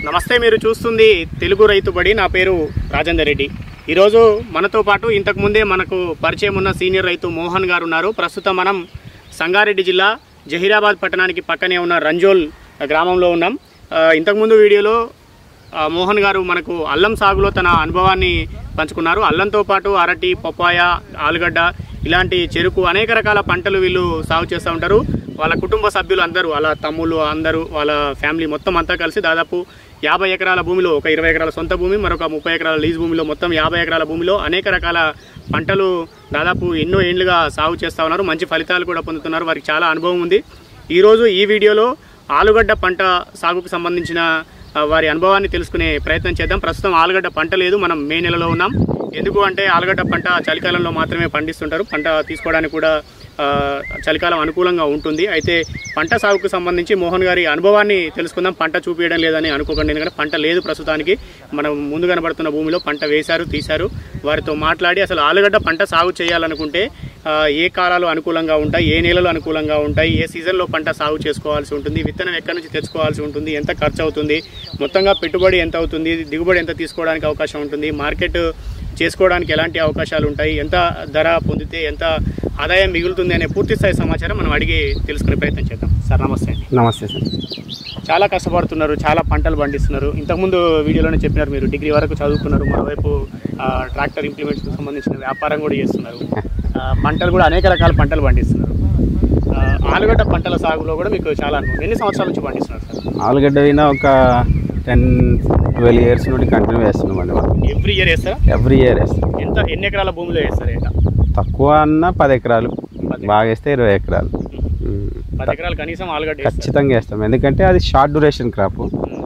నమస్తే మీరు చూస్తుంది తెలుగు రైతు బడి నా పేరు రాజేందర్ రెడ్డి ఈరోజు మనతో పాటు ఇంతకుముందే మనకు పరిచయం ఉన్న సీనియర్ రైతు మోహన్ గారు ఉన్నారు ప్రస్తుతం మనం సంగారెడ్డి జిల్లా జహీరాబాద్ పట్టణానికి పక్కనే ఉన్న రంజోల్ గ్రామంలో ఉన్నాం ఆ, ఇంతకుముందు వీడియోలో ఆ, మోహన్ గారు మనకు అల్లం సాగులో తన అనుభవాన్ని పంచుకున్నారు అల్లంతో పాటు అరటి పప్పాయ ఆలుగడ్డ ఇలాంటి చెరుకు అనేక రకాల పంటలు వీళ్ళు సాగు చేస్తూ ఉంటారు వాళ్ళ కుటుంబ సభ్యులు అందరూ వాళ్ళ తమ్ముళ్ళు అందరూ వాళ్ళ ఫ్యామిలీ మొత్తం అంతా కలిసి దాదాపు యాభై ఎకరాల భూమిలో ఒక ఇరవై ఎకరాల సొంత భూమి మరొక ముప్పై ఎకరాల లీజ్ భూమిలో మొత్తం యాభై ఎకరాల భూమిలో అనేక రకాల పంటలు దాదాపు ఎన్నో ఏండ్లుగా సాగు చేస్తూ ఉన్నారు మంచి ఫలితాలు కూడా పొందుతున్నారు వారికి చాలా అనుభవం ఉంది ఈరోజు ఈ వీడియోలో ఆలుగడ్డ పంట సాగుకు సంబంధించిన ఆ, వారి అనుభవాన్ని తెలుసుకునే ప్రయత్నం చేద్దాం ప్రస్తుతం ఆలుగడ్డ పంట లేదు మనం మే నెలలో ఉన్నాం ఎందుకు అంటే ఆలుగడ్డ పంట చలికాలంలో మాత్రమే పండిస్తుంటారు పంట తీసుకోవడానికి కూడా ఆ, చలికాలం అనుకూలంగా ఉంటుంది అయితే పంట సాగుకు సంబంధించి మోహన్ గారి అనుభవాన్ని తెలుసుకుందాం పంట చూపించడం లేదని అనుకోకండి ఎందుకంటే పంట లేదు ప్రస్తుతానికి మనం ముందు కనబడుతున్న భూమిలో పంట వేశారు తీశారు వారితో మాట్లాడి అసలు ఆలుగడ్డ పంట సాగు చేయాలనుకుంటే ఆ, ఏ కాలాలు అనుకూలంగా ఉంటాయి ఏ నెలలు అనుకూలంగా ఉంటాయి ఏ సీజన్లో పంట సాగు చేసుకోవాల్సి ఉంటుంది విత్తనం ఎక్కడి నుంచి తెచ్చుకోవాల్సి ఉంటుంది ఎంత ఖర్చు అవుతుంది మొత్తంగా పెట్టుబడి ఎంత అవుతుంది దిగుబడి ఎంత తీసుకోవడానికి అవకాశం ఉంటుంది మార్కెట్ చేసుకోవడానికి ఎలాంటి అవకాశాలు ఉంటాయి ఎంత ధర పొందితే ఎంత ఆదాయం మిగులుతుంది అనే పూర్తి స్థాయి సమాచారం మనం అడిగి తెలుసుకునే ప్రయత్నం చేద్దాం సార్ నమస్తే అండి నమస్తే సార్ చాలా కష్టపడుతున్నారు చాలా పంటలు పండిస్తున్నారు ఇంతకుముందు వీడియోలోనే చెప్పినారు మీరు డిగ్రీ వరకు చదువుకున్నారు మరోవైపు ఆ, ట్రాక్టర్ ఇంప్లిమెంట్స్కి సంబంధించిన వ్యాపారం కూడా చేస్తున్నారు ఆ, పంటలు కూడా అనేక రకాల పంటలు పండిస్తున్నారు ఆ, ఆలుగడ్డ పంటల సాగులో కూడా మీకు చాలా అనుభవం ఎన్ని సంవత్సరాల నుంచి పండిస్తున్నారు సార్ ఆలుగడ్డ అయినా ఒక టెన్ ట్వెల్వ్ ఇయర్స్ నుండి కంటిన్యూ చేస్తున్నాం అండి మనం ఎవ్రీ ఇయర్ వేస్తారా ఎవ్రీ ఇయర్ వేస్తాం ఎంత ఎన్ని ఎకరాల భూమిలో వేస్తారు ఏటా తక్కువ అన్న పది ఎకరాలు బాగా వేస్తే ఇరవై ఎకరాలు ఉమ్. పది ఎకరాలు కనీసం ఆలుగడ్డ వేస్తారు ఖచ్చితంగా వేస్తాం ఎందుకంటే అది షార్ట్ డ్యూరేషన్ క్రాప్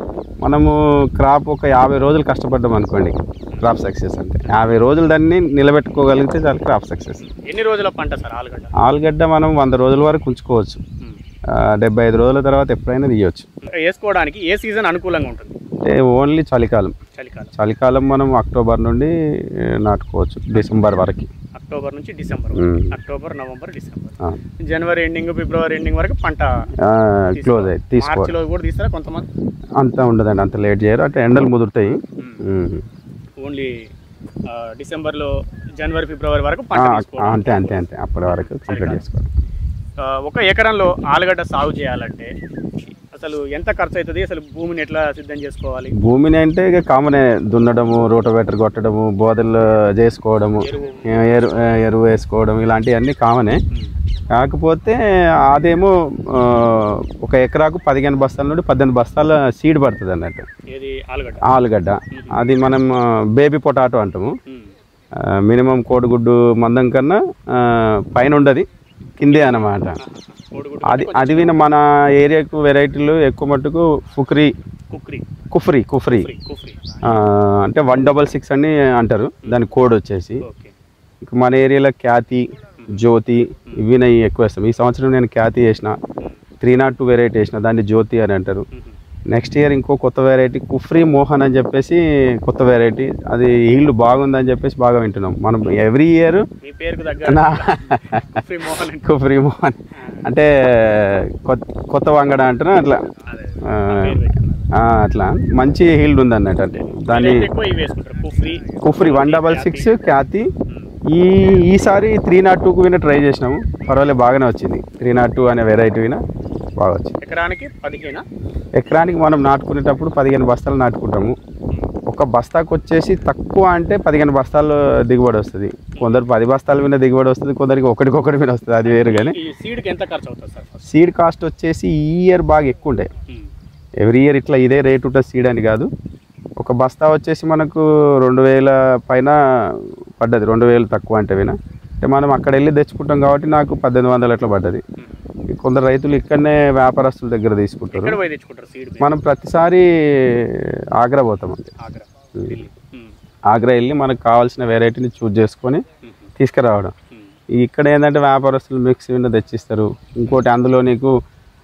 మనము క్రాప్ ఒక యాభై రోజులు కష్టపడ్డాం అనుకోండి క్రాప్ సక్సెస్ అంటే యాభై రోజులు దాన్ని నిలబెట్టుకోగలిగితే చాలు క్రాప్ సక్సెస్ ఎన్ని రోజుల పంట సార్ ఆలుగడ్డ ఆలుగడ్డ మనం వంద రోజుల వరకు ఉంచుకోవచ్చు ఉమ్. ఆ, డెబ్బై ఐదు రోజుల తర్వాత ఎప్పుడైనా తీయవచ్చు వేసుకోవడానికి ఏ సీజన్ అనుకూలంగా ఉంటుంది అంటే ఓన్లీ చలికాలం చలికాలం చలికాలం మనం అక్టోబర్ నుండి ఏ, నాటుకోవచ్చు డిసెంబర్ వరకు అక్టోబర్ నుంచి డిసెంబర్ ఉమ్. అక్టోబర్ నవంబర్ డిసెంబర్ ఆ. జనవరి ఎండింగ్ ఫిబ్రవరి ఎండింగ్ వరకు పంట ఆ, క్లోజ్ అయ్యి తీసుకో మార్చిలో కూడా తీస్తారా కొంతమంది అంత ఉండదండి అంత లేట్ చేయరు అంటే ఎండలు ముదురుతాయి ఉమ్. ఓన్లీ ఆ, డిసెంబర్లో జనవరి ఫిబ్రవరి వరకు ఆ, పంట ఆ, తీసుకోవడం అంతే అంతే అంతే అప్పటి వరకు కంప్లీట్ చేసుకోవాలి ఆ, ఒక ఎకరంలో ఆలుగడ్డ సాగు చేయాలంటే అసలు ఎంత ఖర్చు అవుతుంది అసలు భూమిని ఎట్లా సిద్ధం చేసుకోవాలి భూమిని అంటే ఇక కామనే దున్నడము రోటోవేటర్ కొట్టడము బోదలు చేసుకోవడము ఎరువు ఏ- ఎరు ఏ, ఎరువు వేసుకోవడం ఇలాంటివన్నీ కామనే ఉమ్. కాకపోతే అదేమో ఆ, ఒక ఎకరాకు పదిహేను బస్తాల నుండి పద్దెనిమిది బస్తాల సీడ్ పడుతుంది అన్నట్టు ఏది ఆలుగడ్డ ఆలుగడ్డ అది మనం బేబీ పొటాటో అంటాము ఉమ్. మినిమం కోడిగుడ్డు మందం కన్నా ఆ, పైన ఉండదు కిందే అన్నమాట కోడిగుడ్డు అది అది విన మన ఏరియాకు వెరైటీలు ఎక్కువ మట్టుకు ఫుక్రీ కుక్రీ కుఫ్రీ కుఫ్రీ కుఫ్రీ కుఫ్రీ ఆ, అంటే వన్ డబల్ సిక్స్ అని అంటారు దాని కోడ్ వచ్చేసి ఓకే ఇంక మన ఏరియాలో ఖ్యాతి జ్యోతి ఇవి నేను ఎక్కువ వేస్తాం ఈ సంవత్సరం నేను ఖ్యాతి వేసిన త్రీ నాట్ టూ వెరైటీ వేసిన దాన్ని జ్యోతి అని అంటారు ఉమ్. నెక్స్ట్ ఇయర్ ఇంకో కొత్త వెరైటీ కుఫ్రీ మోహన్ అని చెప్పేసి కొత్త వెరైటీ అది ఈల్డ్ బాగుందని చెప్పేసి బాగా వింటున్నాం మనం ఎవ్రీ ఇయర్ మీ పేరుకు దగ్గర నా కుఫ్రీ మోహన్ అంటే కుఫ్రీ మోహన్ అంటే కొత్త కొత్త వంగడ అంటున్నా అట్లా అదే ఆ, పేరు పెట్టుకున్నారు. ఆ, అట్లా మంచి హీల్డ్ ఉంది అన్నట్టు అంటే దాన్ని వీలైతే ఎక్కువ ఇవి వేసుకుంటారు Kufri Kufri one double six Khyati ఈ ఈసారి త్రీ నాట్ టూకు విన ట్రై చేసినాము పర్వాలేదు బాగానే వచ్చింది త్రీ నాట్ టూ అనే వెరైటీ విన బాగా వచ్చింది ఎకరానికి పదిహేనా ఎకరానికి మనం నాటుకునేటప్పుడు పదిహేను బస్తాలు నాటుకుంటాము ఒక బస్తాకు వచ్చేసి తక్కువ అంటే పదిహేను బస్తాలు దిగుబడి వస్తుంది కొందరు పది బస్తాల మీద దిగుబడి వస్తుంది కొందరికి ఒకటికొకటి మీద వస్తుంది అది వేరు కానీ ఈ సీడ్కి ఎంత ఖర్చు అవుతుంది సార్ ఫస్ట్ సీడ్ కాస్ట్ వచ్చేసి ఈ ఇయర్ బాగా ఎక్కువ ఉంటాయి ఎవ్రీ ఇయర్ ఇట్లా ఇదే రేట్ ఉంటుంది సీడ్ అని కాదు ఒక బస్తా వచ్చేసి మనకు రెండు వేల పైన పడ్డది రెండు వేలు తక్కువ అంటే వినా అంటే మనం అక్కడ వెళ్ళి తెచ్చుకుంటాం కాబట్టి నాకు పద్దెనిమిది వందలు అట్లా పడ్డది కొందరు రైతులు ఇక్కడనే వ్యాపారస్తుల దగ్గర తీసుకుంటారు ఎక్కడ పోయి తెచ్చుకుంటారు సీడ్ మనం ప్రతిసారి ఆగ్రా పోతాం అంతే ఆగ్రా ఢిల్లీ ఉమ్. ఆగ్రా వెళ్ళి మనకు కావాల్సిన వెరైటీని చూజ్ చేసుకొని ఉమ్. తీసుకురావడం ఉమ్. ఇక్కడ ఏంటంటే వ్యాపారస్తులు మిక్స్ విండో తెచ్చిస్తారు ఇంకోటి అందులో నీకు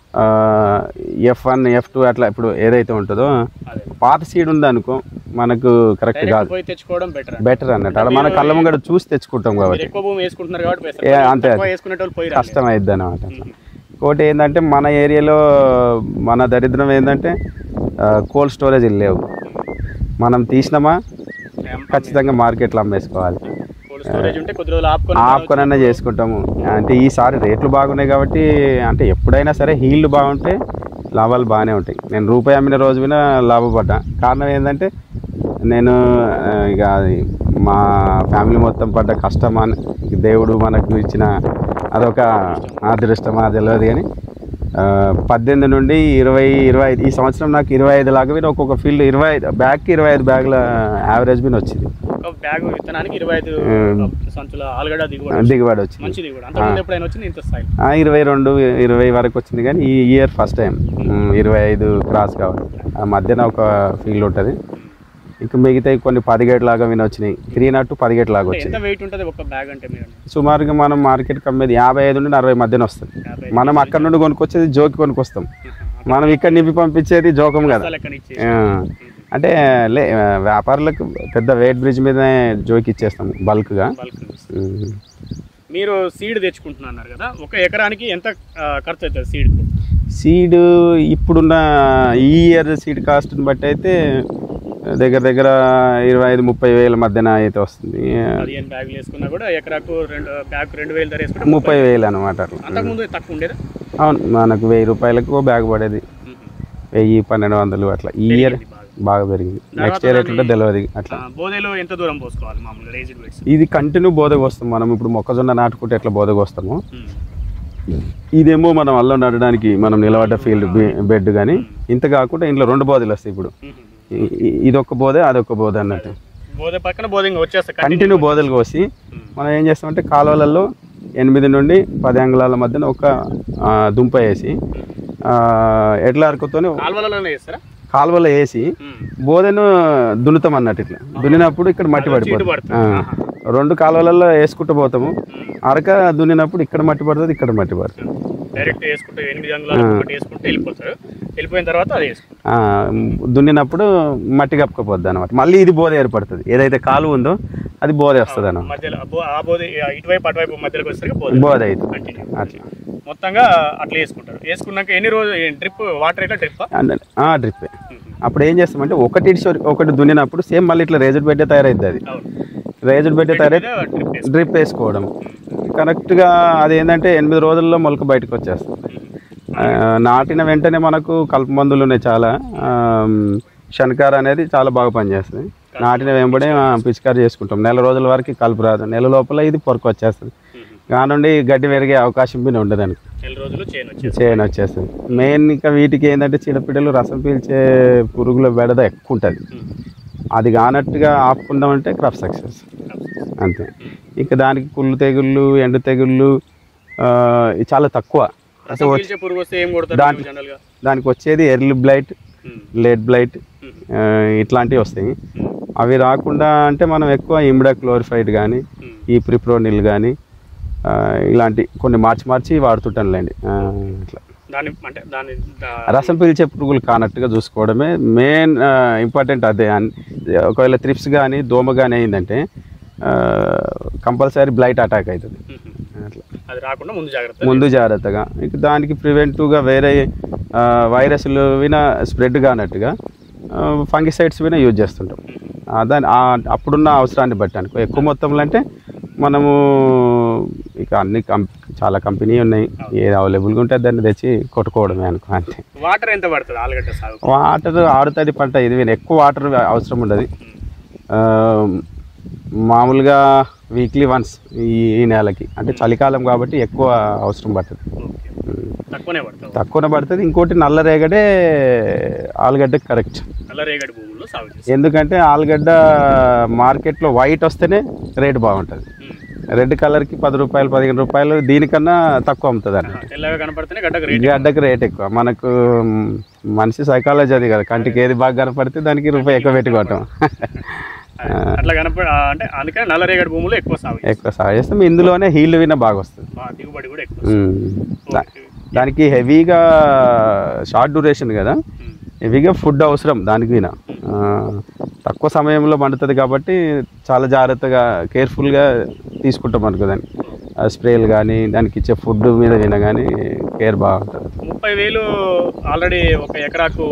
ఎఫ్ వన్ ఎఫ్ టూ అట్లా ఇప్పుడు ఏదైతే ఉంటుందో అదే పాత సీడ్ ఉందనుకో మనకు కరెక్ట్ డైరెక్ట్ కాదు పోయి తెచ్చుకోవడం బెటర్ బెటర్ అన్నట్టు అలా మన కళ్ళ ముంగడ చూసి తెచ్చుకుంటాం మీరు కాబట్టి ఎక్కువ భూమి వేసుకుంటున్నారు కాబట్టి ఏ, వేస్తారు అంతే తక్కువ అది. వేసుకునేటోళ్ళు పోయి కష్టం అయిద్ది అనమాట ఇంకోటి ఏంటంటే మన ఏరియాలో మన దరిద్రం ఏంటంటే కోల్డ్ స్టోరేజ్ లేవు మనం తీసినామా ఖచ్చితంగా మార్కెట్లో అమ్మేసుకోవాలి కోల్డ్ స్టోరేజ్ ఉంటే కొద్ది రోజులు ఆపుకొని ఆపుకొనన్నా చేసుకుంటాము అంటే ఈసారి రేట్లు బాగున్నాయి కాబట్టి అంటే ఎప్పుడైనా సరే హీల్డ్ బాగుంటే లాభాలు బాగానే ఉంటాయి నేను రూపాయి అమ్మిన రోజు విన లాభపడ్డా కారణం ఏంటంటే నేను ఆ, ఇక అది మా ఫ్యామిలీ మొత్తం పడ్డ కష్టం అని దేవుడు మనకు ఇచ్చిన అదొక అదృష్టమా తెలియదు కానీ ఆ, పద్దెనిమిది నుండి ఇరవై ఇరవై ఐదు ఈ సంవత్సరం నాకు ఇరవై ఐదు లాగా విన ఒక్కొక్క ఫీల్డ్ ఇరవై ఐదు బ్యాగ్కి ఇరవై ఐదు బ్యాగుల యావరేజ్ బిన్ వచ్చింది ఒక బ్యాగ్ విత్తనానికి ఇరవై ఐదు ఉమ్. సంచుల ఆలుగడ్డ దిగుబడి దిగుబడి వచ్చింది మంచి దిగుబడి అంతకుముందు ఎప్పుడైనా వచ్చింది ఇంత స్థాయి ఆ, ఇరవై రెండు ఇరవై వరకు వచ్చింది కానీ ఈ ఇయర్ ఫస్ట్ టైం మ్, ఇరవై ఐదు క్రాస్ కావాలి ఆ మధ్యన ఒక ఫీల్డ్ ఉంటుంది ఇంకా మిగతా కొన్ని పదిగేట్ లాగా విని వచ్చినాయి త్రీ నాట్ పదిగేట్ లాగా అంటే వచ్చినాయి ఎంత వెయిట్ ఉంటుంది ఒక బ్యాగ్ అంటే మీరు సుమారుగా మనం మార్కెట్కి అమ్మేది యాభై ఐదు నుండి అరవై మధ్యన వస్తుంది యాభై మనం అక్కడ నుండి కొనుక్కొచ్చేది జోకి కొనుక్కొస్తాం మనం ఇక్కడ నింపి పంపించేది జోకం కదా లెక్కన ఇచ్చేసి ఆ, అంటే లే వ్యాపారులకు పెద్ద వెయిట్ బ్రిడ్జ్ మీదనే జోకి ఇచ్చేస్తాం బల్క్గా బల్క్ మీరు సీడ్ తెచ్చుకుంటున్నారు కదా ఒక ఎకరానికి ఎంత ఆ, ఖర్చు అవుతుంది సీడ్కు సీడ్ ఇప్పుడున్న ఈ ఇయర్ సీడ్ కాస్ట్ని బట్టి అయితే దగ్గర దగ్గర ఇరవై ఐదు ముప్పై వేల మధ్యన అయితే వస్తుంది పదిహేను బ్యాగులు వేసుకున్నా కూడా ఎకరాకు రెండు బ్యాగ్ రెండు వేలు ధర వేసుకుంటే ముప్పై వేలు అనమాట అట్లా అంతకుముందు తక్కువ ఉండేదా అవును మనకు వెయ్యి రూపాయలకు ఓ బ్యాగ్ పడేది వెయ్యి పన్నెండు వందలు అట్లా ఈ ఇయర్ బాగా. బాగా పెరిగింది నెక్స్ట్ ఇయర్ ఎట్లుంటే తెలియదు అట్లా ఆ, బోధేలో ఎంత దూరం పోసుకోవాలి మామూలుగా రేజ్డ్ బెడ్స్ ఇది కంటిన్యూ బోధకు వస్తాం మనం ఇప్పుడు మొక్కజొన్న నాటుకుంటే ఎట్లా బోధకు వస్తాము ఇదేమో మనం అల్లం నాటడానికి మనం నిలబడ్డ ఫీల్డ్ బెడ్ కానీ ఇంత కాకుండా ఇంట్లో రెండు బోధలు వస్తాయి ఇప్పుడు ఇ- ఇ- ఇదొక బోధ అదొక బోధ అన్నట్టు బోధ పక్కన బోధ ఇంకా వచ్చేస్తా కంటిన్యూ బోధలు కోసి మనం ఏం చేస్తామంటే కాలువలలో ఎనిమిది నుండి పది అంగుళాల మధ్యన ఒక ఆ, దుంప వేసి ఆ, ఎడ్ల అరకుతోని కాలువలలోనే చేస్తారా కాలువలో వేసి బోధను దున్నుతాం అన్నట్టు ఇట్లా దున్నినప్పుడు ఇక్కడ మట్టి పడిపోతుంది పడుతుంది. ఆ, రెండు కాలువలలో వేసుకుంటూ పోతాము అరక దున్నినప్పుడు ఇక్కడ మట్టి పడుతుంది ఇక్కడ మట్టి పడుతుంది డైరెక్ట్ వేసుకుంటే ఎనిమిది అంగుళాలు ఒకటి వేసుకుంటే వెళ్ళిపోతారు వెళ్ళిపోయిన తర్వాత అది వేసుకుంటారు ఆ, దున్నినప్పుడు మట్టి కప్పుకపోద్ది అనమాట మళ్ళీ ఇది బోధ ఏర్పడుతుంది ఏదైతే కాలువ ఉందో అది బోధ వస్తుంది అన్నమాట మధ్యలో ఆ బో- ఆ బోధ ఇటువైపు అటువైపు మధ్యలోకి వచ్చేసరికి బోధ బోధ అవుతుంది కంటిన్యూ అట్లా మొత్తంగా అట్లా వేసుకుంటారు వేసుకున్నాక ఎన్ని రోజులు డ్రిప్ వాటర్ ఎట్లా డ్రిప్ డ్రిప్ అప్పుడు ఏం చేస్తామంటే ఒకటి ఇడిచి ఒకటి దున్నినప్పుడు సేమ్ మళ్ళీ ఇట్లా రేజుడ్ బెడ్డే తయారైద్ది అది అవును రేజుడ్ బెడ్డే తయారై డ్రిప్ వేసి డ్రిప్ వేసుకోవడం కరెక్ట్గా అది ఏంటంటే ఎనిమిది రోజుల్లో మొలక బయటకు వచ్చేస్తుంది ఆ, నాటిన వెంటనే మనకు కలుపు మందులు ఉన్నాయి చాలా ఆ, శనకార అనేది చాలా బాగా పనిచేస్తుంది నాటిన వెంబడే ఆ, పిచికారి చేసుకుంటాం నెల రోజుల వరకు కలుపు రాదు నెల లోపల ఇది పొరకు వచ్చేస్తుంది కానుండి గడ్డి పెరిగే అవకాశం మీద ఉండదు అనుకో నెల రోజులు చేయను వచ్చేసి చేయని వచ్చేస్తుంది మెయిన్ ఇంకా వీటికి ఏంటంటే చీడపీడలు రసం పీల్చే పురుగుల బెడద ఎక్కువ ఉంటుంది అది కానట్టుగా ఆపుకుందామంటే క్రాప్ సక్సెస్ అంతే ఇంకా దానికి కుళ్ళు తెగుళ్ళు ఎండు తెగుళ్ళు ఆ, ఇవి చాలా తక్కువ రసం పీల్చే పురుగు వస్తే ఏం కొడతారు దాంట్లో- జనరల్ గా దానికి వచ్చేది ఎర్లీ బ్లైట్ లేట్ బ్లైట్ ఇట్లాంటివి వస్తాయి అవి రాకుండా అంటే మనం ఎక్కువ ఇమిడా క్లోరిఫైడ్ కానీ ఈ ప్రిప్రోనిల్ కానీ ఇలాంటి కొన్ని మార్చి మార్చి వాడుతుంటానులేండి ఆ, ఇట్లా దాని అంటే దాని దా- రసం పీల్చే పురుగులు కానట్టుగా చూసుకోవడమే మెయిన్ ఇంపార్టెంట్ అదే అన్- ఒకవేళ త్రిప్స్ కానీ దోమ కానీ అయిందంటే కంపల్సరీ బ్లైట్ అటాక్ అవుతుంది అట్లా అది రాకుండా ముందు జాగ్రత్త ముందు జాగ్రత్తగా ఇక దానికి ప్రివెంటివ్గా వేరే ఆ, వైరస్లు విన స్ప్రెడ్ కానట్టుగా ఫంగిసైడ్స్ విన యూజ్ చేస్తుంటాం ఆ, దాని ఆ- అప్పుడున్న అవసరాన్ని బట్టి అనుకో ఎక్కువ మొత్తంలో అంటే మనము ఇక అన్ని కం చాలా కంపెనీ ఉన్నాయి ఏది అవైలబుల్గా ఉంటే దాన్ని తెచ్చి కొట్టుకోవడమే అనుకో అంతే వాటర్ ఎంత పడుతుంది ఆలుగడ్డ సాగు వాటర్ ఆడుతుంది పంట ఇది విన ఎక్కువ వాటర్ అవసరం ఉండదు ఆ, మామూలుగా వీక్లీ వన్స్ ఈ ఈ నెలకి అంటే చలికాలం కాబట్టి ఎక్కువ అవసరం పడుతుంది ఓకే తక్కువనే పడుతుంది తక్కువనే పడుతుంది ఇంకోటి నల్ల రేగడే ఆలుగడ్డకి కరెక్ట్ నల్ల రేగడి భూముల్లో సాగు చేస్తారు ఎందుకంటే ఆలుగడ్డ మార్కెట్లో వైట్ వస్తేనే రేటు బాగుంటుంది రెడ్ కలర్కి పది రూపాయలు పదిహేను రూపాయలు దీనికన్నా తక్కువ అమ్ముతుంది అన్నమాట తెల్లగా కనపడితేనే గడ్డకు రేట్ గడ్డకి రేట్ ఎక్కువ మనకు మ్, మనిషి సైకాలజీ అది కదా కంటికి ఏది బాగా కనపడితే దానికి రూపాయి ఎక్కువ పెట్టుకోవటం అట్లా కనపడ అంటే అందుకని నల్ల రేగడి భూముల్లో ఎక్కువ సాగు చేస్తారు. ఎక్కువ సాగు చేస్తాం ఇందులోనే హీల్ విన బాగా వస్తుంది బాగా దిగుబడి కూడా ఎక్కువ మ్. దా- ఓకే. దానికి హెవీగా షార్ట్ డ్యూరేషన్ కదా ఉమ్. హెవీగా ఫుడ్ అవసరం దానికి విన ఆ, తక్కువ సమయంలో పండుతుంది కాబట్టి చాలా జాగ్రత్తగా కేర్ఫుల్గా తీసుకుంటాం అనుకో దాన్ని ఆ స్ప్రేలు కానీ దానికి ఇచ్చే ఫుడ్ మీద విన కానీ కేర్ బాగుంటుంది ముప్పై వేలు ఆల్రెడీ ఒక ఎకరాకు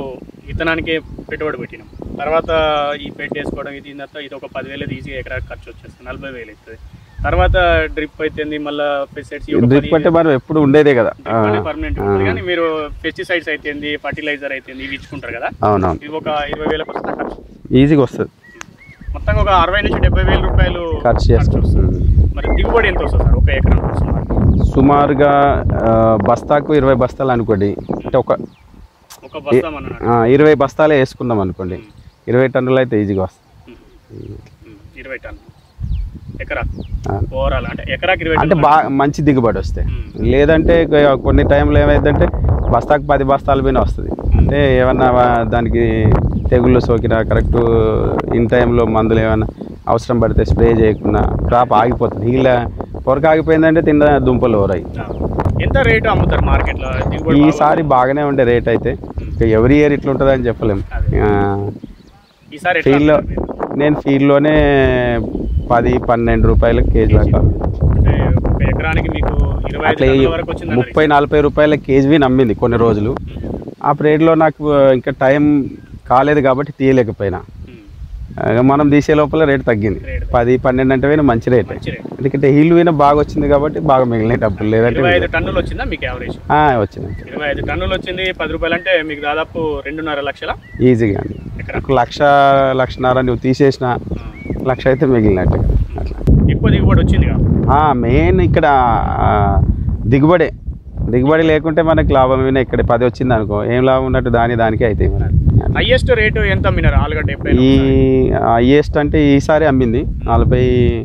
విత్తనానికి పెట్టుబడి పెట్టినాం తర్వాత ఈ బెడ్ వేసుకోవడం ఇది ఇంత ఇది ఒక పదివేలు ఈజీగా ఎకరాకి ఖర్చు వచ్చేస్తుంది నలభై వేలు అవుతుంది తర్వాత డ్రిప్ అయితేంది మళ్ళీ పెస్టిసైడ్స్ డ్రిప్ అంటే మనం ఎప్పుడు ఉండేదే కదా ఆ, పర్మనెంట్ ఆ. ఉంటుంది కానీ మీరు పెస్టిసైడ్స్ అయితేంది ఫర్టిలైజర్ అయితేంది ఇవి ఇచ్చుకుంటారు కదా అవునవును ఇది ఒక ఇరవై వేలకు వస్తుంది ఖర్చు ఈజీగా వస్తుంది మొత్తం ఒక అరవై నుంచి డెబ్బై వేల రూపాయలు ఖర్చు చేస్తాం వస్తుంది. మరి దిగుబడి ఎంత వస్తుంది సార్ ఒక ఎకరం సుమారు సుమారుగా ఆ, బస్తాకు ఇరవై బస్తాలు అనుకోండి అంటే ఒక ఒక బస్తా మనం ఆ, ఇరవై బస్తాలే వేసుకుందాం అనుకోండి ఇరవై టన్నులు అయితే ఈజీగా వస్తుంది ఇరవై టన్ను ఎకరా ఆ. ఓవరాల్ అంటే ఎకరాకి ఇరవై అంటే టన్నులు. బాగా మంచి దిగుబడి వస్తాయి మ్మ్. లేదంటే కొ- కొన్ని టైంలో ఏమైందంటే బస్తాకు పది బస్తాలు పైన వస్తుంది అంటే ఏమన్నా వా- దానికి తెగుళ్ళు సోకినా కరెక్ట్ ఇన్ టైంలో మందులు ఏమైనా అవసరం పడితే స్ప్రే చేయకుండా క్రాప్ ఆగిపోతుంది ఇలా పొరక ఆగిపోయిందంటే తిన్న దుంపలు ఓరాయి ఆ. ఎంత రేటు అమ్ముతారు మార్కెట్లో దిగుబడి ఈసారి బాగానే ఉండే రేట్ అయితే ఇక ఎవరి ఇయర్ ఇట్లా ఉంటుందని చెప్పలేము అదే. ఆ, బాగా- ఈసారి ఎట్లా ఫీల్డ్లో అమ్ముతారు మీరు? నేను ఫీల్డ్లోనే పది పన్నెండు రూపాయలకు కేజీ దాకా అంటే ఒక ఎకరానికి మీకు ఇరవై ఐదు అట్లా టన్నుల వరకు వచ్చింది ముప్పై నలభై రూపాయల కేజీ నమ్మింది కొన్ని రోజులు ఆ రేట్లో నాకు ఇంకా టైం కాలేదు కాబట్టి తీయలేకపోయినా ఆ, మనం తీసే లోపల రేట్ తగ్గింది రేట్ పది పన్నెండు అంటే పోయినా మంచి రేట్ మంచి రేట్ ఎందుకంటే హీల్ పోయినా బాగా వచ్చింది కాబట్టి బాగా మిగిలిన డబ్బులు లేదంటే ఇరవై ఐదు టన్నులు వచ్చిందా మీకు యావరేజ్ ఆ, వచ్చింది ఇరవై ఐదు టన్నులు వచ్చింది పది రూపాయలు అంటే మీకు దాదాపు రెండున్నర లక్షల ఈజీగా అండి ఎకరా ఒక లక్ష లక్షన్నర నువ్వు తీసేసిన లక్ష అయితే మిగిలినట్టు అట్లా ఎక్కువ దిగుబడి వచ్చింది కదా మెయిన్ ఇక్కడ ఆ, దిగుబడే దిగుబడి లేకుంటే మనకి లాభం ఏమైనా ఇక్కడ పది వచ్చింది అనుకో ఏం లాభం ఉన్నట్టు దాని దానికే అవుతాయి మనకి హైయెస్ట్ రేటు ఎంత అమ్మినారు ఆలుగడ్డ ఎప్పుడైనా ఈ హైయెస్ట్ అంటే ఈసారి అమ్మింది నలభై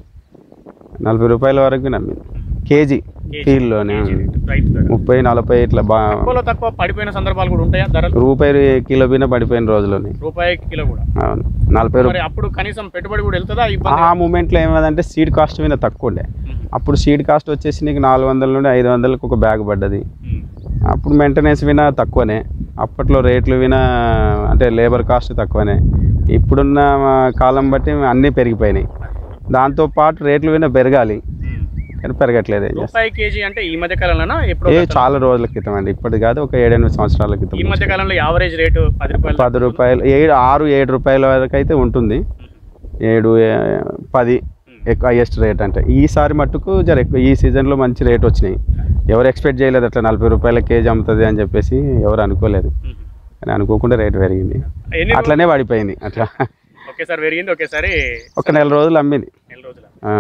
నలభై రూపాయల వరకు అమ్మింది కేజీ ఫీల్డ్లోనే రైతు ధర. ముప్పై నలభై ఇట్లా బా తక్కువలో తక్కువ పడిపోయిన సందర్భాలు కూడా ఉంటాయా ధరలు రూపాయి కిలో బిన్న పడిపోయిన రోజులని రూపాయి కిలో కూడా అవును నలభై రూపాయలు మరి అప్పుడు కనీసం పెట్టుబడి కూడా వెళ్తుందా ఇబ్బంది ఆ మూమెంట్లో ఏమైందంటే సీడ్ కాస్ట్ మీద తక్కువ ఉండే మ్మ్. అప్పుడు సీడ్ కాస్ట్ వచ్చేసి నీకు నాలుగు వందల నుండి ఐదు వందలకు ఒక బ్యాగ్ పడ్డది మ్మ్. అప్పుడు మెయింటెనెన్స్ వినా తక్కువనే అప్పట్లో రేట్లు వినా అంటే లేబర్ కాస్ట్ తక్కువనే ఇప్పుడున్న కాలం బట్టి అన్నీ పెరిగిపోయినాయి దాంతోపాటు రేట్లు వినా పెరగాలి మ్మ్. కానీ పెరగట్లేదు ఏం చేస్తాం. రూపాయి కేజీ అంటే ఈ మధ్య కాలంలోనా ఎప్పుడు ఏ చాలా రోజుల క్రితం అండి ఇప్పటి కాదు ఒక ఏడెనిమిది సంవత్సరాల ఈ క్రితం మధ్య కాలంలో యావరేజ్ రేటు పది రూపాయలు పది రూపాయలు ఏడు ఆరు ఏడు రూపాయల వరకు అయితే ఉంటుంది ఏడు ఏ- పది ఎక్కువ హైయెస్ట్ రేట్ అంటే ఈసారి మట్టుకు జర ఎక్కువ ఈ సీజన్లో మంచి రేట్ వచ్చినాయి ఎవరు ఎక్స్పెక్ట్ చేయలేదు అట్లా నలభై రూపాయల కేజీ అమ్ముతుంది అని చెప్పేసి ఎవరు అనుకోలేదు మ్మ్. కానీ అనుకోకుండా రేట్ పెరిగింది ఎన్ని అట్లనే పడిపోయింది అట్లా రోజులు ఒకేసారి పెరిగింది ఒకేసారి ఒక నెల రోజులు అమ్మింది నెల రోజుల ఆ.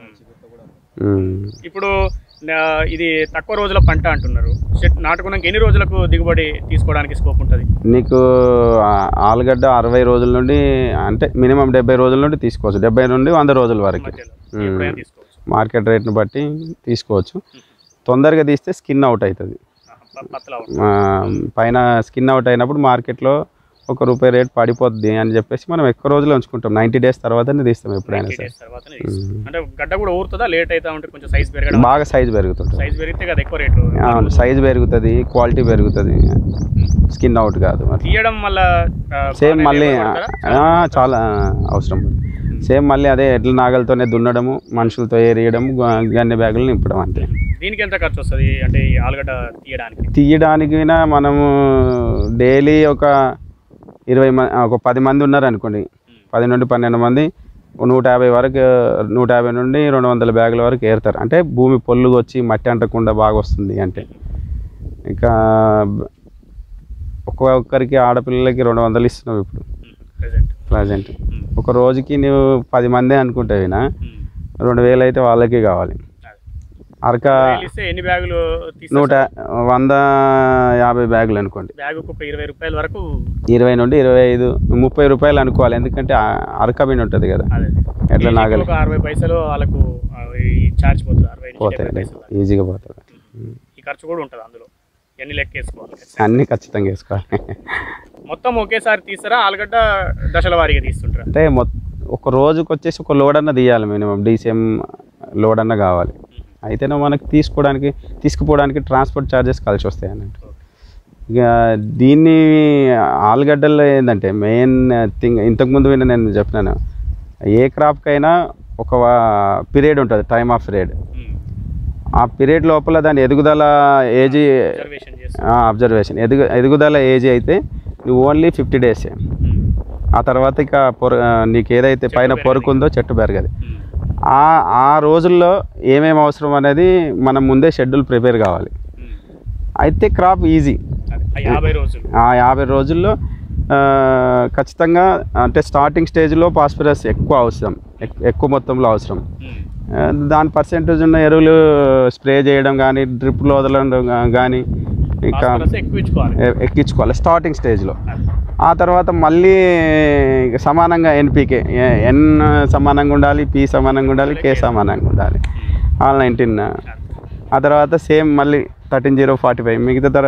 ఉమ్. ఇప్పుడు ఆ, ఇది తక్కువ రోజుల పంట అంటున్నారు చెట్ నాటుకున్నాక ఎన్ని రోజులకు దిగుబడి తీసుకోవడానికి స్కోప్ ఉంటుంది నీకు ఆ, ఆలుగడ్డ అరవై రోజుల నుండి అంటే మినిమం డెబ్బై రోజుల నుండి తీసుకోవచ్చు డెబ్బై నుండి వంద రోజుల వరకు మధ్యలో ఎప్పుడైనా తీసుకోవచ్చు మార్కెట్ రేట్ని బట్టి తీసుకోవచ్చు తొందరగా తీస్తే స్కిన్ అవుట్ అవుతుంది ఆహా, ప- పతలా ఆ, పైన స్కిన్ అవుట్ అయినప్పుడు మార్కెట్లో ఒక రూపాయి రేట్ పడిపోద్ది అని చెప్పేసి మనం ఎక్కువ రోజులు ఉంచుకుంటాం నైంటీ డేస్ తర్వాతనే తీస్తాం ఎప్పుడైనా సరే తర్వాతనే తీసుకోవచ్చు. అంటే గడ్డ కూడా ఊరుతుందా లేట్ అవుతా ఉంటే కొంచెం సైజ్ పెరగడం బాగా సైజ్ పెరుగుతుంటుంది సైజ్ పెరిగితే కదా ఎక్కువ రేటు అవును సైజ్ పెరుగుతుంది క్వాలిటీ పెరుగుతుంది స్కిన్ అవుట్ కాదు అట్లా తీయడం వల్ల ఆ, సేమ్ బాగానే మళ్ళీ labor పడతారా? ఆ, చాలా అవసరం సేమ్ మళ్ళీ అదే ఎడ్ల నాగలతోనే దున్నడము మనుషులతో ఏరియడము గ- గన్నె బ్యాగులు నింపడం అంతే దీనికి ఎంత ఖర్చు వస్తుంది అంటే ఈ ఆలుగడ్డ తీయడానికి తీయడానికి వినా మనము డైలీ ఒక ఇరవై మంది ఒక పది మంది ఉన్నారు అనుకోండి పది నుండి పన్నెండు మంది ఓ నూట యాభై వరకు నూట యాభై నుండి రెండు వందల బ్యాగుల వరకు ఏరుతారు అంటే భూమి పొల్లుగా వచ్చి మట్టి అంటకుండా బాగా వస్తుంది అంటే ఇంకా ఒక్కొక్కరికి ఆడపిల్లలకి రెండు వందలు ఇస్తున్నావు ఇప్పుడు ప్రెసెంట్ ప్రజెంట్ ఒక రోజుకి నువ్వు పది మందే అనుకుంటే వినా రెండు వేలు అయితే వాళ్ళకి కావాలి అరక ఇస్తే ఎన్ని బ్యాగులు తీస్తే నూట వంద యాభై బ్యాగులు అనుకోండి బ్యాగుకు ఒక ఇరవై రూపాయల వరకు ఇరవై నుండి ఇరవై ఐదు ముప్పై రూపాయలు అనుకోవాలి ఎందుకంటే ఆ అరక బిన్ ఉంటుంది కదా అదే ఎట్లా కేజీకి నాగలి ఒక అరవై పైసలు వాళ్ళకు ఆ, ఈ ఛార్జ్ పోతుంది అరవై నుంచి పోతాయి డెబ్బై పైసలు దాకా. ఈజీగా పోతుంది ఈ ఖర్చు కూడా ఉంటుంది అందులో ఎన్ని లెక్క వేసుకోవాలి అన్నీ ఖచ్చితంగా వేసుకోవాలి మొత్తం ఒకేసారి తీస్తారా ఆలుగడ్డ దశల వారీగా తీస్తుంటారా అంటే మొత్తం ఒక రోజుకి వచ్చేసి ఒక లోడ్ అన్న తీయాలి మినిమం డీసీఎం లోడ్ అన్న కావాలి అయితేనే మనకి తీసుకోవడానికి తీసుకుపోవడానికి ట్రాన్స్పోర్ట్ ఛార్జెస్ కలిసి వస్తాయి అన్నట్టు ఇక దీన్ని ఆలుగడ్డల్లో ఏంటంటే మెయిన్ థింగ్ ఇంతకుముందు విన్న నేను చెప్పినాను ఏ క్రాప్కైనా ఒక పీరియడ్ ఉంటుంది టైమ్ ఆఫ్ పీరియడ్ ఆ పీరియడ్ లోపల దాని ఎదుగుదల ఏజీ రిజర్వేషన్ చేసి అబ్జర్వేషన్ ఎదుగు ఎదుగుదల ఏజ్ అయితే నువ్వు ఓన్లీ ఫిఫ్టీ డేసే ఆ తర్వాత ఇక పొర నీకు ఏదైతే పైన పొరుకుందో చెట్టు పెరగదు ఆ ఆ రోజుల్లో ఏమేమి అవసరం అనేది మనం ముందే షెడ్యూల్ ప్రిపేర్ కావాలి అయితే క్రాప్ ఈజీ యాభై రోజులు ఆ యాభై రోజుల్లో ఆ, ఖచ్చితంగా అంటే స్టార్టింగ్ స్టేజ్లో ఫాస్ఫరస్ ఎక్కువ అవసరం ఎక్- ఎక్కువ మొత్తంలో అవసరం ఆ, దాని పర్సెంటేజ్ ఉన్న ఎరువులు స్ప్రే చేయడం కానీ డ్రిప్లో వదలడం కానీ ఇంకా ఫాస్ఫరస్ ఎక్కువ ఇచ్చుకోవాలి ఎ- ఎక్కించుకోవాలి స్టార్టింగ్ స్టేజ్లో ఆ తర్వాత మళ్ళీ సమానంగా ఎన్పికే ఎన్ సమానంగా ఉండాలి పి సమానంగా ఉండాలి కే సమానంగా ఉండాలి ఆల్ నైన్టీన్ ఆ తర్వాత సేమ్ మళ్ళీ థర్టీన్ జీరో ఫార్టీ ఫైవ్ మిగతా తర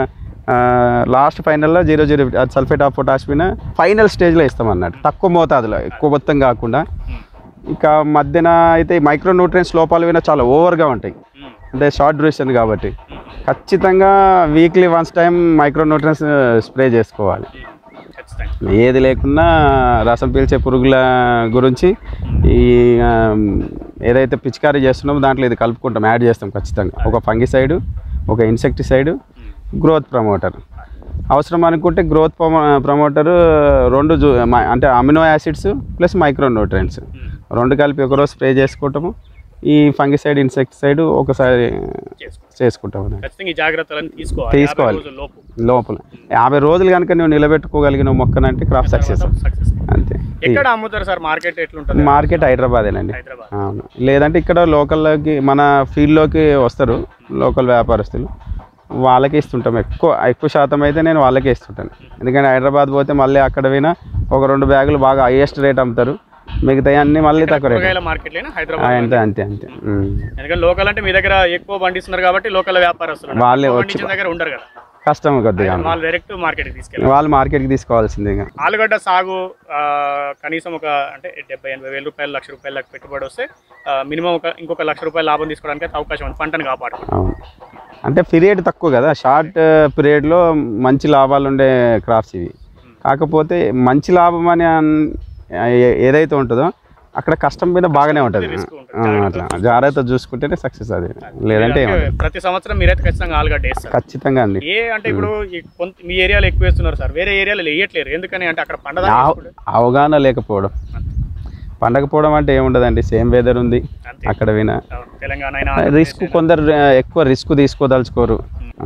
లాస్ట్ ఫైనల్లో zero zero sulphate of potash పైన ఫైనల్ స్టేజ్లో ఇస్తాం అన్నట్టు తక్కువ మోతాదులో ఎక్కువ మొత్తం కాకుండా ఇక మధ్యన అయితే మైక్రో న్యూట్రియన్స్ లోపాలు విన చాలా ఓవర్గా ఉంటాయి అంటే షార్ట్ డ్యూరేషన్ కాబట్టి ఖచ్చితంగా weekly once time micro nutrients spray చేసుకోవాలి ఖచ్చితంగా ఏది లేకున్నా రసం పీల్చే పురుగుల గురించి ఈ ఆ, ఏదైతే పిచికారీ చేస్తున్నామో దాంట్లో ఇది కలుపుకుంటాం యాడ్ చేస్తాం ఖచ్చితంగా ఒక ఫంగిసైడ్ ఒక ఇన్సెక్టిసైడ్ గ్రోత్ ప్రమోటర్ అవసరం అనుకుంటే గ్రోత్ ప్రమోటర్ రెండు జూ మ- అంటే amino acids plus micro nutrients రెండు కలిపి ఒకరోజు స్ప్రే చేసుకుంటాము ఈ ఫంగిసైడ్ ఇన్సెక్టిసైడ్ ఒకసారి చేసుకో చేసుకుంటాం అన్నమాట. ఖచ్చితంగా ఈ జాగ్రత్తలను తీసుకోవాలి తీసుకోవాలి. యాభై రోజుల లోపు లోపల యాభై రోజులు కనుక నువ్వు నిలబెట్టుకోగలిగిన మొక్కనంటే క్రాప్ సక్సెస్ సక్సెస్ అంతే ఎక్కడ అమ్ముతారు సార్ మార్కెట్ ఎట్లుంటుంది మార్కెట్ హైదరాబాదేనండి హైదరాబాద్ అవును లేదంటే ఇక్కడ లోకల్లోకి మన ఫీల్డ్లోకి వస్తారు లోకల్ వ్యాపారస్తులు వాళ్ళకే ఇస్తుంటాం ఎక్కువ ఎక్కువ శాతం అయితే నేను వాళ్ళకే ఇస్తుంటాను ఎందుకంటే హైదరాబాద్ పోతే మళ్ళీ అక్కడ పోయినా ఒక రెండు బ్యాగులు బాగా హైయెస్ట్ రేట్ అమ్ముతారు మిగతా అన్నీ మళ్ళీ తక్కువ రేట్ కూరగాయల మార్కెట్ లేనా హైదరాబాద్ అంతే అంతే అంతే ఉమ్. ఎందుకంటే లోకల్ అంటే మీ దగ్గర ఎక్కువ పండిస్తున్నారు కాబట్టి లోకల్ వ్యాపారస్తులు ఉన్నారు. వాళ్ళే ఎక్కువ వచ్చి- పండించిన దగ్గర ఉండరు కదా కష్టం కొద్దిగా వాళ్ళు డైరెక్ట్ మార్కెట్కి తీసుకెళ్ళారు వాళ్ళు మార్కెట్కి తీసుకోవాల్సిందే ఇంకా ఆలుగడ్డ సాగు ఆ, కనీసం ఒక అంటే డెబ్బై ఎనభై వేల రూపాయలు లక్ష రూపాయల దాకా పెట్టుబడి వస్తే మినిమం ఒక ఇంకొక లక్ష రూపాయల లాభం తీసుకోవడానికి అయితే అవకాశం ఉంది పంటను కాపాడుకోవడం అవును అంటే పీరియడ్ తక్కువ కదా షార్ట్ పీరియడ్లో మంచి లాభాలు ఉండే క్రాప్స్ ఇవి కాకపోతే మంచి లాభం అని అన్- ఏ- ఏదైతే ఉంటుందో అక్కడ కష్టం మీద బాగానే ఉంటుంది risk ఉంటుంది. ఆ, అట్లా జాగ్రత్త చూసుకుంటేనే సక్సెస్ అది లేదంటే ఏం ఉండదు. ప్రతి సంవత్సరం మీరైతే ఖచ్చితంగా ఆలుగడ్డ వేస్తారు ఖచ్చితంగా అండి ఏ అంటే ఇప్పుడు ఈ కొంత మీ ఏరియాలో ఎక్కువ వేస్తున్నారు సార్ వేరే ఏరియాలో వేయట్లేరు ఎందుకని అంటే అక్కడ పండదా అవ- అవగాహన లేకపోవడం పండకపోవడం అంటే ఏముండదండి సేమ్ వెదర్ ఉంది అంతే అక్కడ వినా అవును, తెలంగాణ అయినా రిస్క్ కొందరు ఆ, ఎక్కువ రిస్క్ తీసుకోదలుచుకోరు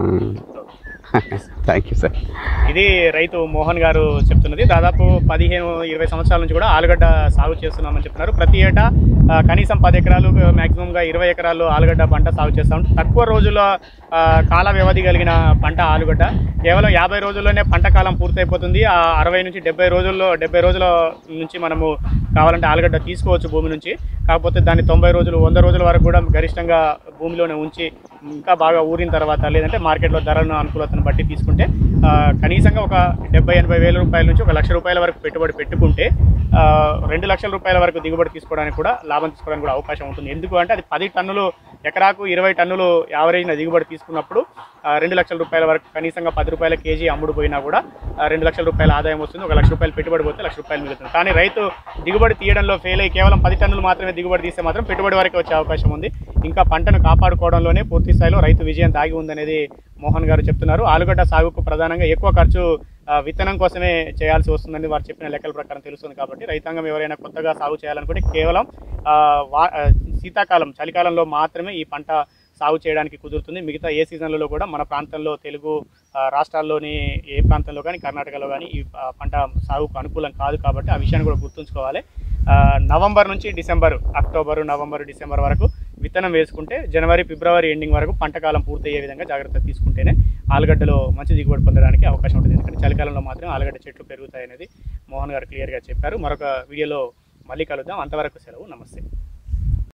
థ్యాంక్ యూ సార్ ఇది రైతు మోహన్ గారు చెప్తున్నది దాదాపు పదిహేను ఇరవై సంవత్సరాల నుంచి కూడా ఆలుగడ్డ సాగు చేస్తున్నామని చెప్తున్నారు ప్రతి ఏటా ఆ, కనీసం పది ఎకరాలు మ్యాక్సిమంగా ఇరవై ఎకరాలు ఆలుగడ్డ పంట సాగు చేస్తాం తక్కువ రోజుల ఆ, కాల వ్యవధి కలిగిన పంట ఆలుగడ్డ కేవలం యాభై రోజుల్లోనే పంట కాలం పూర్తయిపోతుంది ఆ అరవై నుంచి డెబ్బై రోజుల్లో డెబ్బై రోజుల నుంచి మనము కావాలంటే ఆలుగడ్డ తీసుకోవచ్చు భూమి నుంచి కాకపోతే దాన్ని తొంభై రోజులు వంద రోజుల వరకు కూడా గరిష్టంగా భూమిలోనే ఉంచి ఇంకా బాగా ఊరిన తర్వాత లేదంటే మార్కెట్లో ధరలను అనుకూలతను బట్టి తీసుకుంటే ఆ, కనీసంగా ఒక డెబ్బై ఎనభై వేల రూపాయల నుంచి ఒక లక్ష రూపాయల వరకు పెట్టుబడి పెట్టుకుంటే ఆ, రెండు లక్షల రూపాయల వరకు దిగుబడి తీసుకోవడానికి కూడా లాభం తీసుకోవడానికి కూడా అవకాశం ఉంటుంది ఎందుకు అంటే అది పది టన్నులు ఎకరాకు ఇరవై టన్నులు యావరేజ్న దిగుబడి తీసుకున్నప్పుడు ఆ, రెండు లక్షల రూపాయల వరకు కనీసంగా పది రూపాయల కేజీ అమ్ముడు పోయినా కూడా ఆ, రెండు లక్షల రూపాయల ఆదాయం వస్తుంది ఒక లక్ష రూపాయలు పెట్టుబడి పోతే లక్ష రూపాయలు మిగులుతుంది కానీ రైతు దిగుబడి తీయడంలో ఫెయిల్ అయ్యి కేవలం పది టన్నులు మాత్రమే దిగుబడి తీస్తే మాత్రం పెట్టుబడి వరకు వచ్చే అవకాశం ఉంది ఇంకా పంటను కాపాడుకోవడంలోనే పూర్తి స్థాయిలో రైతు విజయం దాగి ఉందనేది మోహన్ గారు చెప్తున్నారు ఆలుగడ్డ సాగుకు ప్రధానంగా ఎక్కువ ఖర్చు ఆ, విత్తనం కోసమే చేయాల్సి వస్తుందని వారు చెప్పిన లెక్కల ప్రకారం తెలుస్తుంది కాబట్టి రైతాంగం ఎవరైనా కొత్తగా సాగు చేయాలనుకుంటే కేవలం ఆ, వా- ఆ, శీతాకాలం చలికాలంలో మాత్రమే ఈ పంట సాగు చేయడానికి కుదురుతుంది మిగతా ఏ సీజన్లలో కూడా మన ప్రాంతంలో తెలుగు ఆ, రాష్ట్రాల్లోని ఏ ప్రాంతంలో కానీ కర్ణాటకలో కానీ ఈ ఆ, పంట సాగుకు అనుకూలం కాదు కాబట్టి ఆ విషయాన్ని కూడా గుర్తుంచుకోవాలి ఆ, నవంబర్ నుంచి డిసెంబర్ అక్టోబర్ నవంబర్ డిసెంబర్ వరకు విత్తనం వేసుకుంటే జనవరి ఫిబ్రవరి ఎండింగ్ వరకు పంట కాలం పూర్తయ్యే విధంగా జాగ్రత్త తీసుకుంటేనే ఆలుగడ్డలో మంచి దిగుబడి పొందడానికి అవకాశం ఉంటుంది ఎందుకంటే చలికాలంలో మాత్రం ఆలుగడ్డ చెట్లు పెరుగుతాయనేది మోహన్ గారు క్లియర్గా చెప్పారు మరొక వీడియోలో మళ్ళీ కలుద్దాం అంతవరకు సెలవు నమస్తే